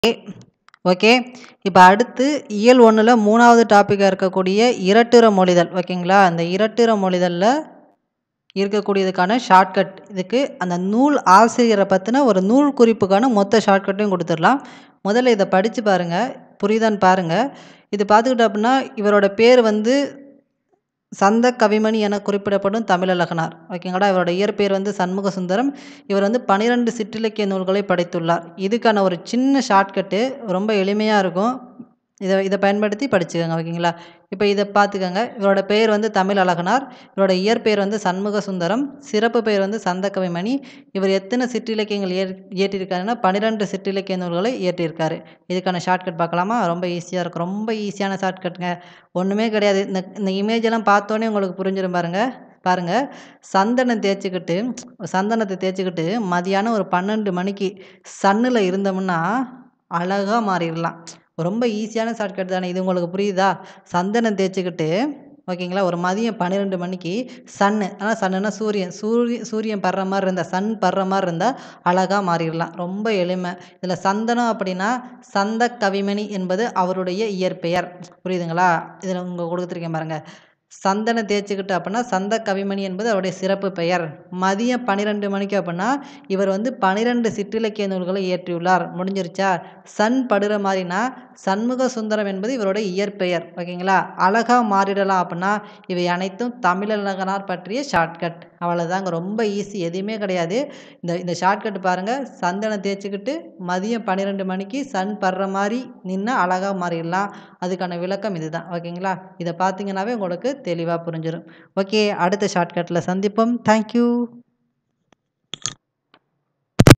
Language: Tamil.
ஓகே இப்போ அடுத்து இயல் ஒன்றில் மூணாவது டாப்பிக்காக இருக்கக்கூடிய இரட்டுற மொழிதல் ஓகேங்களா அந்த இரட்டுற மொழிதலில் இருக்கக்கூடியதுக்கான ஷார்ட்கட் இதுக்கு அந்த நூல் ஆசிரியரை பற்றின ஒரு நூல் குறிப்புக்கான மொத்த ஷார்ட்கட்டையும் கொடுத்துடலாம் முதல்ல இதை படித்து பாருங்கள் புரியுதான்னு பாருங்கள் இது பார்த்துக்கிட்டோம் அப்படின்னா இவரோட பேர் வந்து சந்த கவிமணி என குறிப்பிடப்படும் தமிழழகனார் ஓகேங்களா இவரோட இயற்பெயர் வந்து சண்முக சுந்தரம் இவர் வந்து பனிரெண்டு சிற்றிலக்கிய நூல்களை படைத்துள்ளார் இதுக்கான ஒரு சின்ன ஷார்ட்கட்டு ரொம்ப எளிமையாக இருக்கும் இதை இதை பயன்படுத்தி படிச்சுக்கோங்க ஓகேங்களா இப்போ இதை பார்த்துக்கோங்க இவரோட பெயர் வந்து தமிழ் அழகனார் இவரோட இயற்பெயர் வந்து சண்முக சுந்தரம் சிறப்பு பெயர் வந்து சந்த கவிமணி இவர் எத்தனை சிற்றிலக்கியங்கள் ஏ இயற்றியிருக்காருன்னா பன்னிரெண்டு சிற்றிலக்கிய நூல்களை இயற்றியிருக்காரு இதுக்கான ஷார்ட்கட் பார்க்கலாமா ரொம்ப ஈஸியாக இருக்கும் ரொம்ப ஈஸியான ஷார்ட்கட்டுங்க ஒன்றுமே கிடையாது இந்த இந்த இமேஜ் எல்லாம் பார்த்தோன்னே உங்களுக்கு புரிஞ்சிடும் பாருங்கள் பாருங்கள் சந்தனம் தேய்ச்சிக்கிட்டு சந்தனத்தை தேய்ச்சிக்கிட்டு மதியானம் ஒரு பன்னெண்டு மணிக்கு சன்னில் இருந்தோம்னா அழகாக மாறிடலாம் ரொம்ப ஈஸியான ஷார்ட்கட் தானே இது உங்களுக்கு புரியுதா சந்தனம் தேய்ச்சிக்கிட்டு ஓகேங்களா ஒரு மதியம் பன்னிரெண்டு மணிக்கு சன்னு ஆனால் சன்னுனா சூரியன் சூரியன் சூரியன் படுற மாதிரி இருந்தால் சன் படுற மாதிரி இருந்தால் அழகாக மாறிடலாம் ரொம்ப எளிமை இதில் சந்தனம் அப்படின்னா சந்த கவிமணி என்பது அவருடைய இயற்பெயர் புரியுதுங்களா இதில் உங்கள் கொடுத்துருக்கேன் பாருங்கள் சந்தனம் தேய்ச்சிக்கிட்டு அப்படின்னா சந்த கவிமணி என்பது அவருடைய சிறப்பு பெயர் மதியம் பன்னிரெண்டு மணிக்கு அப்படின்னா இவர் வந்து பன்னிரெண்டு சிற்றிலக்கிய நூல்களை இயற்றியுள்ளார் முடிஞ்சிருச்சா சன் படுற மாதிரினா சண்முக சுந்தரம் என்பது இவருடைய இயற்பெயர் ஓகேங்களா அழகாக மாறிடலாம் அப்படின்னா இவை அனைத்தும் தமிழழகனார் பற்றிய ஷார்ட்கட் அவ்வளோதாங்க ரொம்ப ஈஸி எதுவுமே கிடையாது இந்த இந்த ஷார்ட்கட் பாருங்கள் சந்தனம் தேய்ச்சிக்கிட்டு மதியம் பன்னிரெண்டு மணிக்கு சன் படுற மாதிரி நின்று அழகாக மாறிடலாம் அதுக்கான விளக்கம் இதுதான் ஓகேங்களா இதை பார்த்தீங்கன்னாவே உங்களுக்கு தெளிவாக புரிஞ்சிடும் ஓகே அடுத்த ஷார்ட்கட்டில் சந்திப்போம் தேங்க்யூ